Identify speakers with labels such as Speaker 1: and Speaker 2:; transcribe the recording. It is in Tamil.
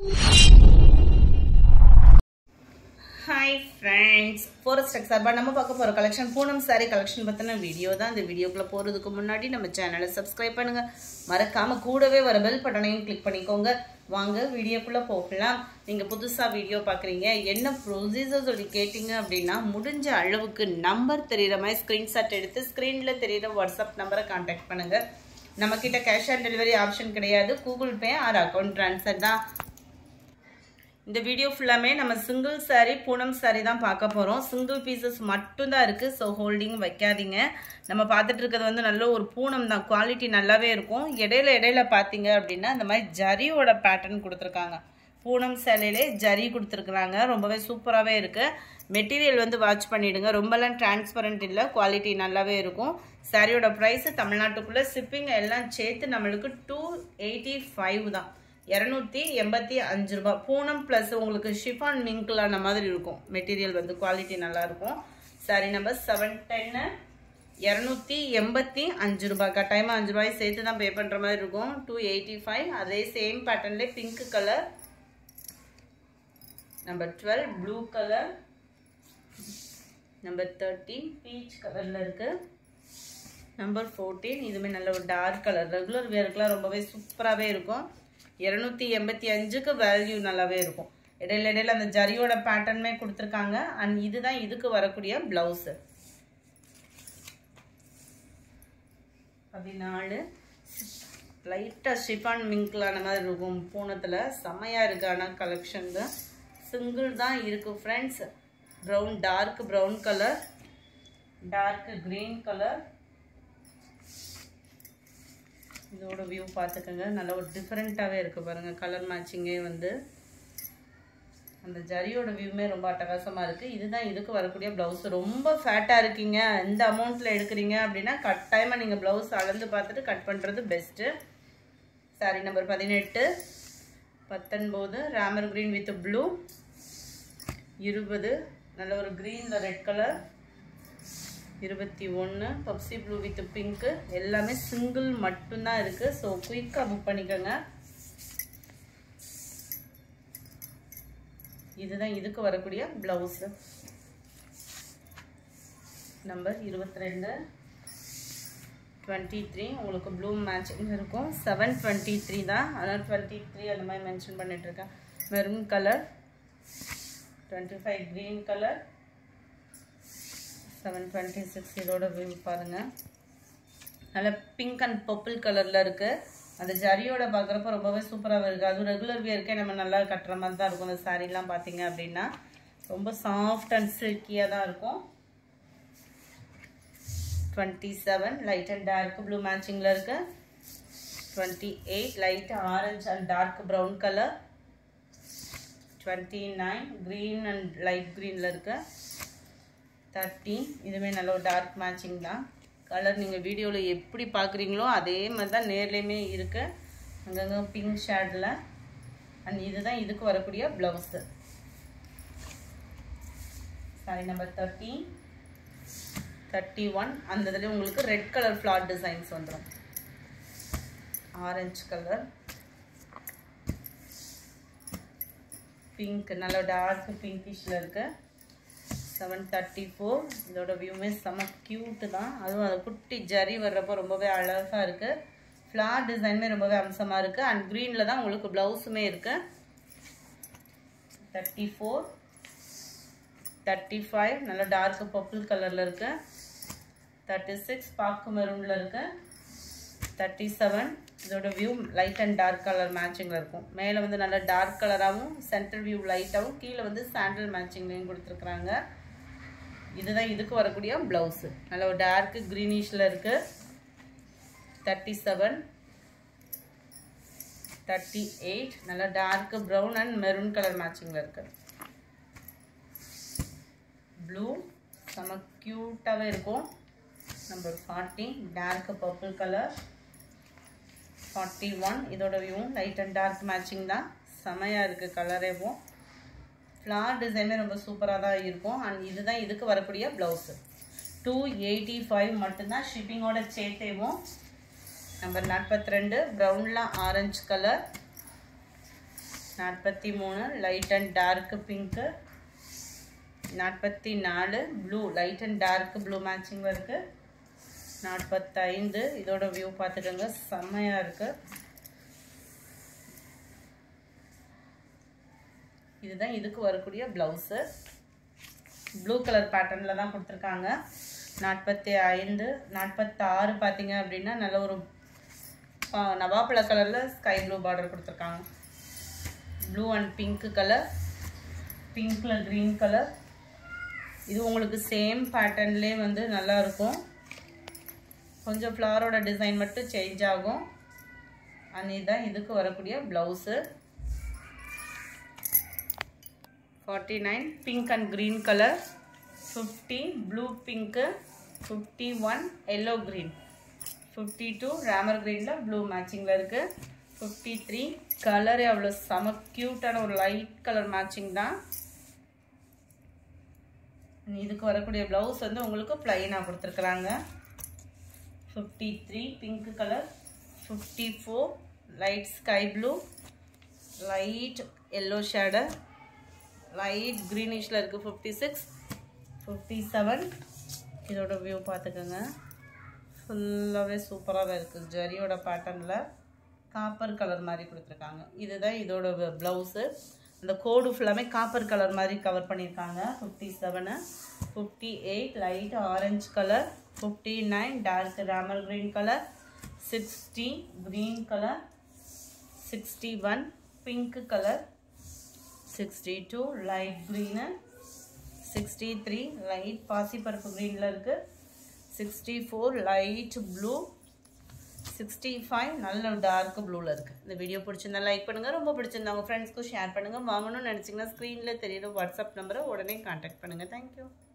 Speaker 1: ஹாய் ஃப்ரெண்ட்ஸ் ஃபாரஸ்ட் டெக் சார்பாக நம்ம பார்க்க போகிற கலெக்ஷன் பூனம் சாரி கலெக்ஷன் பற்றின வீடியோ தான் இந்த வீடியோக்குள்ளே போகிறதுக்கு முன்னாடி நம்ம சேனலை சப்ஸ்கிரைப் பண்ணுங்கள் மறக்காமல் கூடவே வர பெல் பட்டனையும் கிளிக் பண்ணிக்கோங்க வாங்க வீடியோக்குள்ளே போகலாம் நீங்கள் புதுசாக வீடியோ பார்க்குறீங்க என்ன ப்ரொசீஜர் சொல்லி கேட்டிங்க அப்படின்னா முடிஞ்ச அளவுக்கு நம்பர் தெரிகிற மாதிரி ஸ்க்ரீன்ஷாட் எடுத்து ஸ்க்ரீனில் தெரிகிற வாட்ஸ்அப் நம்பரை காண்டாக்ட் பண்ணுங்கள் நம்மக்கிட்ட கேஷ் ஆன் டெலிவரி ஆப்ஷன் கிடையாது Google Pay or account transfer தான் இந்த வீடியோ ஃபுல்லாமே நம்ம சிங்கிள் சாரீ பூனம் சாரீ தான் பார்க்க போகிறோம் சிங்கிள் பீசஸ் மட்டும்தான் இருக்குது ஸோ ஹோல்டிங் வைக்காதீங்க நம்ம பார்த்துட்டு இருக்கிறது வந்து நல்ல ஒரு பூனம் தான் குவாலிட்டி நல்லாவே இருக்கும் இடையில இடையில பார்த்தீங்க அப்படின்னா இந்த மாதிரி ஜரியோட பேட்டர்ன் கொடுத்துருக்காங்க பூனம் சேலையிலே ஜரி கொடுத்துருக்குறாங்க ரொம்பவே சூப்பராகவே இருக்குது மெட்டீரியல் வந்து வாட்ச் பண்ணிவிடுங்க ரொம்பலாம் டிரான்ஸ்பரண்ட் இல்லை குவாலிட்டி நல்லாவே இருக்கும் சாரியோட ப்ரைஸு தமிழ்நாட்டுக்குள்ளே ஷிப்பிங் எல்லாம் சேர்த்து நம்மளுக்கு டூ எயிட்டி ஃபைவ் தான் இரநூத்தி எண்பத்தி அஞ்சு ரூபாய் பூனம் ப்ளஸ் உங்களுக்கு ஷிஃபான் மிங்க்லான மாதிரி இருக்கும் மெட்டீரியல் வந்து குவாலிட்டி நல்லாயிருக்கும் சாரி நம்பர் செவன் டென்னு இரநூத்தி எண்பத்தி அஞ்சு ரூபாய் கட்டாயமாக அஞ்சு ரூபாய் சேர்த்து தான் பே பண்ணுற மாதிரி இருக்கும் டூ எயிட்டி ஃபைவ் அதே சேம் பேட்டர்ன்லேயே pink colour number twelve blue colour number thirteen peach கலரில் இருக்குது நம்பர் ஃபோர்டீன் இதுவுமே நல்ல ஒரு டார்க் கலர் ரெகுலர் வேருக்குலாம் ரொம்பவே சூப்பராகவே இருக்கும் இரநூத்தி எண்பத்தி அஞ்சுக்கு வேல்யூ நல்லாவே இருக்கும் இடையில இடையில அந்த ஜரியோட பேட்டர்னுமே கொடுத்துருக்காங்க அண்ட் இதுதான் இதுக்கு வரக்கூடிய பிளவுஸு பதினாலு லைட்டாக ஷிஃபான் மிங்க்லான மாதிரி இருக்கும் பூனத்தில் செம்மையாக இருக்கான கலெக்ஷன் தான் சிங்கிள் தான் இருக்குது friends brown dark brown colour dark green colour இதோட வியூ பார்த்துக்கோங்க நல்ல ஒரு டிஃப்ரெண்ட்டாகவே இருக்குது பாருங்கள் கலர் மேட்சிங்கே வந்து அந்த ஜரியோட வியூமே ரொம்ப அட்டகாசமாக இருக்குது இதுதான் இதுக்கு வரக்கூடிய ப்ளவுஸ் ரொம்ப ஃபேட்டாக இருக்கீங்க இந்த அமௌண்ட்டில் எடுக்கிறீங்க அப்படின்னா கட்டாயமாக நீங்கள் ப்ளவுஸ் அளந்து பார்த்துட்டு கட் பண்ணுறது பெஸ்ட்டு சாரி நம்பர் பதினெட்டு பத்தொன்பது ராமர் க்ரீன் வித் ப்ளூ இருபது நல்ல ஒரு க்ரீனில் ரெட் கலர் இருபத்தி ஒன்று பப்சி ப்ளூ வித் பிங்க்கு எல்லாமே சிங்கிள் மட்டும்தான் இருக்குது ஸோ குயிக்காக புக் பண்ணிக்கோங்க இதுதான் இதுக்கு வரக்கூடிய ப்ளவுஸு நம்பர் இருபத்தி ரெண்டு டுவெண்ட்டி த்ரீ உங்களுக்கு ப்ளூ மேட்சிங் இருக்கும் செவன் டுவெண்ட்டி த்ரீ தான் அதனால் டுவெண்ட்டி த்ரீ அந்த மாதிரி மென்ஷன் பண்ணிகிட்ருக்கேன் maroon colour twenty five green colour seven twenty six இதோட வியூ பாருங்கள் நல்ல பிங்க் அண்ட் பர்பிள் கலரில் இருக்குது அந்த ஜரியோட பார்க்குறப்ப ரொம்பவே சூப்பராக இருக்குது அதுவும் ரெகுலர் வியருக்கே நம்ம நல்லா கட்டுற மாதிரி தான் இருக்கும் அந்த சாரீலாம் பார்த்தீங்க அப்படின்னா ரொம்ப சாஃப்ட் அண்ட் சில்கியாக தான் இருக்கும் twenty seven light and dark blue மேட்சிங்கில் இருக்குது twenty eight light orange and dark brown colour twenty nine green and light க்ரீனில் இருக்குது தேர்ட்டி இதுவுமே நல்ல ஒரு டார்க் மேட்சிங் தான் கலர் நீங்கள் வீடியோவில் எப்படி பார்க்குறீங்களோ அதே மாதிரி தான் நேர்லேயுமே இருக்குது அங்கங்கே பிங்க் ஷேடில் அண்ட் இதுதான் இதுக்கு வரக்கூடிய blouse sari number thirty thirty one அந்த இதில் உங்களுக்கு ரெட் கலர் ஃப்ளாட் டிசைன்ஸ் வந்துடும் ஆரஞ்சு கலர் பிங்க் நல்ல டார்க் பிங்கிஷில் இருக்குது செவன் தேர்ட்டி ஃபோர் இதோட வியூமே செம க்யூட்டு தான் அதுவும் அது குட்டி ஜரி வர்றப்போ ரொம்பவே அழகாக இருக்குது ஃப்ளார் டிசைனுமே ரொம்பவே அம்சமாக இருக்குது அண்ட் க்ரீனில் தான் உங்களுக்கு ப்ளவுஸுமே இருக்குது தேர்ட்டி ஃபோர் தேர்ட்டி ஃபைவ் நல்ல டார்க் பர்பிள் கலரில் இருக்குது தேர்ட்டி சிக்ஸ் பாக்கு மெரூனில் இருக்குது தேர்ட்டி செவன் இதோட view light and dark colour மேட்சிங்கில் இருக்கும் மேலே வந்து நல்ல டார்க் கலராகவும் சென்டர் வியூ லைட்டாகவும் கீழே வந்து சாண்டல் மேட்சிங்லையும் கொடுத்துருக்குறாங்க இதுதான் இதுக்கு வரக்கூடிய ப்ளவுஸு நல்ல ஒரு டார்க்கு க்ரீனிஷில் இருக்குது தேர்ட்டி செவன் தேர்ட்டி எயிட் நல்ல dark brown and maroon colour மேட்சிங்கில் இருக்குது ப்ளூ செம க்யூட்டாகவே இருக்கும் number forty dark purple colour forty one இதோட வியூவும் லைட் அண்ட் டார்க் மேட்சிங் தான் செமையாக இருக்குது கலரேவும் ஃப்ளார் டிசைனே ரொம்ப சூப்பராக தான் இருக்கும் அண்ட் இதுதான் இதுக்கு வரக்கூடிய ப்ளவுஸு டூ எயிட்டி ஃபைவ் மட்டும்தான் ஷிப்பிங்கோட சேர்த்தேவும் நம்பர் நாற்பத்தி ரெண்டு ப்ரௌனில் ஆரஞ்சு கலர் நாற்பத்தி மூணு லைட் அண்ட் டார்க் பிங்க்கு நாற்பத்தி நாலு blue light and dark blue மேட்சிங்கில் இருக்குது நாற்பத்தைந்து இதோட வியூ பார்த்துக்கோங்க செம்மையாக இருக்குது இதுதான் இதுக்கு வரக்கூடிய ப்ளவுஸு ப்ளூ கலர் பேட்டர்னில் தான் கொடுத்துருக்காங்க நாற்பத்தி ஐந்து நாற்பத்தாறு பார்த்தீங்க அப்படின்னா நல்ல ஒரு நவாப்பழ கலரில் ஸ்கை ப்ளூ பார்டர் கொடுத்துருக்காங்க ப்ளூ அண்ட் பிங்க் கலர் பிங்க்கில் க்ரீன் கலர் இது உங்களுக்கு சேம் பேட்டர்ன்லேயே வந்து நல்லா இருக்கும் கொஞ்சம் ஃப்ளவரோட டிசைன் மட்டும் சேஞ்ச் ஆகும் அண்ட் இதுதான் இதுக்கு வரக்கூடிய blouse forty nine pink and green colour fifty blue pink fifty one yellow green fifty two Ramar க்ரீனில் ப்ளூ மேட்சிங்கில் இருக்குது ஃபிஃப்டி த்ரீ கலரே அவ்வளோ செம க்யூட்டான ஒரு லைட் கலர் மேட்சிங் தான் இதுக்கு வரக்கூடிய ப்ளவுஸ் வந்து உங்களுக்கு ப்ளைனாக கொடுத்துருக்குறாங்க fifty three pink colour fifty four light sky blue light yellow ஷேடை லைட் க்ரீனிஷில் இருக்குது ஃபிஃப்டி சிக்ஸ் ஃபிஃப்டி செவன் இதோட வியூ பார்த்துக்கோங்க ஃபுல்லாகவே சூப்பராகவே இருக்குது ஜரியோட பேட்டர்னில் காப்பர் கலர் மாதிரி கொடுத்துருக்காங்க இதுதான் இதோட ப்ளவுஸு அந்த கோடு ஃபுல்லாமே காப்பர் கலர் மாதிரி கவர் பண்ணியிருக்காங்க fifty seven fifty eight light orange colour fifty nine dark Ramar green colour sixty green colour sixty one pink colour sixty two light green sixty three light பாசிப்பருப்பு க்ரீனில் இருக்குது sixty four light blue sixty five நல்ல டார்க் ப்ளூவில் இருக்குது இந்த வீடியோ பிடிச்சிருந்தா லைக் பண்ணுங்கள் ரொம்ப பிடிச்சிருந்தா உங்கள் ஃப்ரெண்ட்ஸ்க்கும் ஷேர் பண்ணுங்கள் வாங்கணும்னு நினச்சிங்கன்னா ஸ்க்ரீனில் தெரியுற வாட்ஸ்அப் நம்பரை உடனே காண்டாக்ட் பண்ணுங்கள் தேங்க்யூ